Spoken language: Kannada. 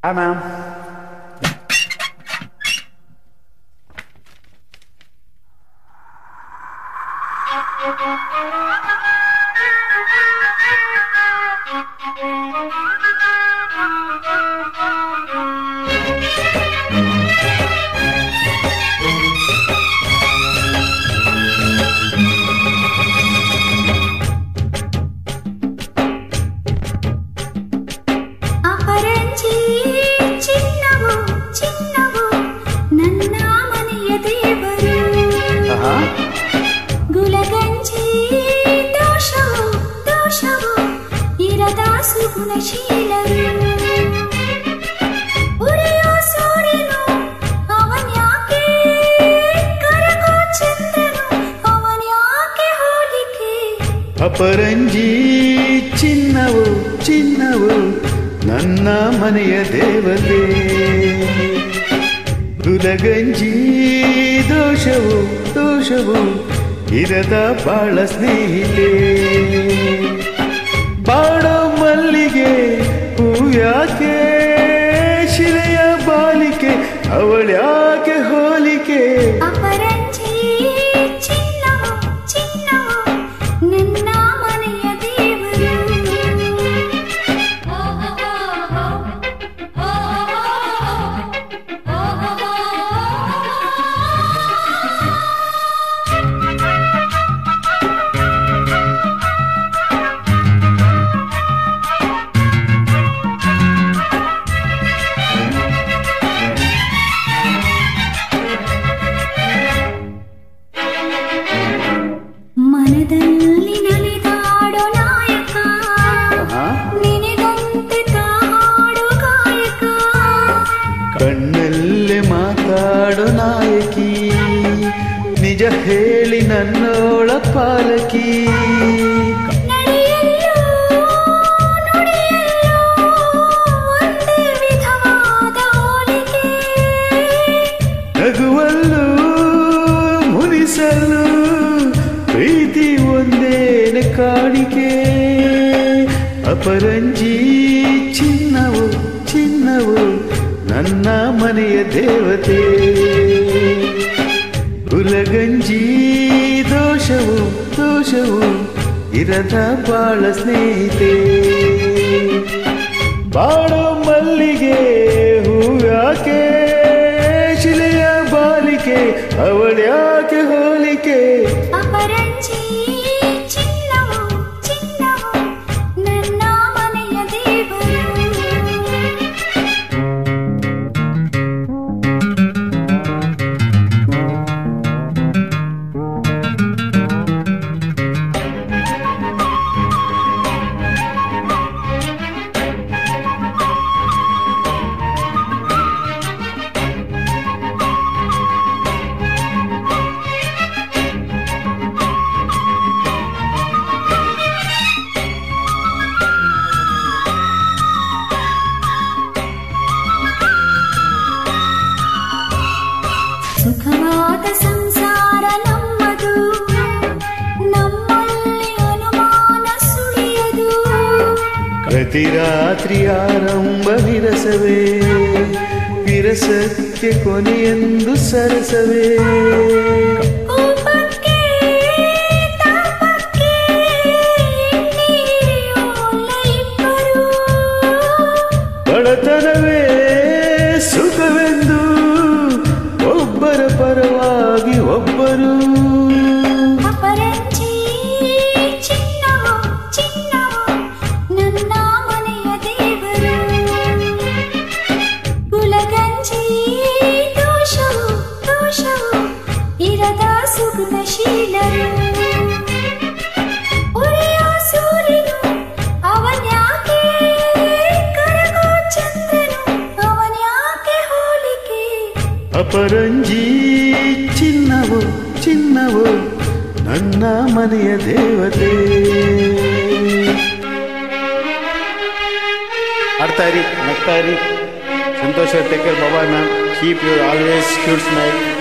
Hi, ma'am. ಅಪರಂಜಿ ಚಿನ್ನವು ಚಿನ್ನವು ನನ್ನ ಮನೆಯ ದೇವರು Uh-huh. ಗುಲಗಂಜಿ ದೋಷವು ದೋಷವು ಇರದ ಸುಗುಣಶೀಲರು ಉರಿಯೋ ಸೂರ್ಯನು ಅವನ್ಯಾಕೆ ಕರಗೋ ಚಂದ್ರನು ಅವನ್ಯಾಕೆ ಹೋಲಿಕೆ ಅಪರಂಜಿ ಚಿನ್ನವು ಚಿನ್ನವು ನನ್ನ ಮನೆಯ ದೇವತೆ ಗುಲಗಂಜಿ ದೋಷವು ದೋಷವು ಇರದ ಬಾಳ ಸ್ನೇಹಿತೆ ಬಾಡೋ ಮಲ್ಲಿಗೆ ಹೂ ಯಾಕೆ ಶಿಲೆಯ ಬಾಲಿಕೆ ಅವಳ್ಯಾಕೆ ಹೋಲಿಕೆ ಅಪರಂಜಿ ಚಿನ್ನವು ಚಿನ್ನವು ನನ್ನ ಮನೆಯ ದೇವರು ಮನದಲ್ಲಿ ನಲಿದಾಡೋ ನಾಯಕ ನಿನಗಂತೆ ತಾಡೋ ಕಾಯಕ ಕಣ್ಣಲ್ಲೇ ಮಾತಾಡೋ ನಾಯಕಿ ನಿಜ ಹೇಳಿ ನನ್ನೋಳ ಪಾಲಕಿ ನಡೆಯಲ್ಲೋ ನುಡಿಯಲ್ಲೋ ಒಂದೇ ವಿಧವಾದ ಹೋಲಿಕೆ ನಗುವಲ್ಲೂ ಮುನಿಸಲು ಪ್ರೀತಿ ಒಂದೇನೆ ಕಾಣಿಕೆ ಅಪರಂಜಿ ಚಿನ್ನವು ಚಿನ್ನವು ನನ್ನ ಮನೆಯ ದೇವತೆ ಉಲಗಂಜಿ ದೋಷವು ದೋಷವು ಇರದ ಬಾಳ ಸ್ನೇಹಿತೆ ಬಾಳೋ ಮಲ್ಲಿಗೆ ಹೂಯಾಕೆ ಶಿಲೆಯ ಬಾಲಿಕೆ ಅವಳ್ಯಾಕೆ ಹೋಲಿಕೆ ಅಪರಂಜಿ ಚಿನ್ನವು ಚಿನ್ನವು ನನ್ನ ಮನೆಯ ದೇವರು ಸುಖವಾದ ಸಂಸಾರ ನಮ್ಮದು ನಮ್ಮಲ್ಲಿ ಅನುಮಾನ ಸುಳಿಯದು ಪ್ರತಿ ರಾತ್ರಿ ಆರಂಭ ವಿರಸವೇ ವಿರಸಕ್ಕೆ ಕೊನೆಯೆಂದು ಸರಸವೇ ಕೋಪಕ್ಕೆ ತಾಪಕ್ಕೆ ಎಣ್ಣೀರಿಯೋಲ್ಲ ಇಬ್ಬರು ಬಡತನವೇ ಸುಖವೆಂದು ಒಬ್ಬರ ಪರವಾಗಿ ಒಬ್ಬರು ಅಪರಂಜಿ ಚಿನ್ನವು ಚಿನ್ನವು ನನ್ನ ಮನೆಯ ದೇವರು ಕುಲಗಂಜಿ ದೋಷವು ದೋಷವು ಇರದ ಸುಗುಣಶೀಲರು ಉರಿಯೋ ಸೂರ್ಯನು ಅವನ್ಯಾಕೆ ಕರಗೋ ಚಂದ್ರನು ಅವನ್ಯಾಕೆ ಹೋಲಿಕೆ ಅಪರಂಜಿ ಚಿನ್ನವು ಚಿನ್ನವು ನನ್ನ ಮನೆಯ ದೇವತೆ ಆಡ್ತಾ ಇರಿ ನಗ್ತಾ ಇರಿ ಸಂತೋಷ take care bye bye ma'am keep your always cute smile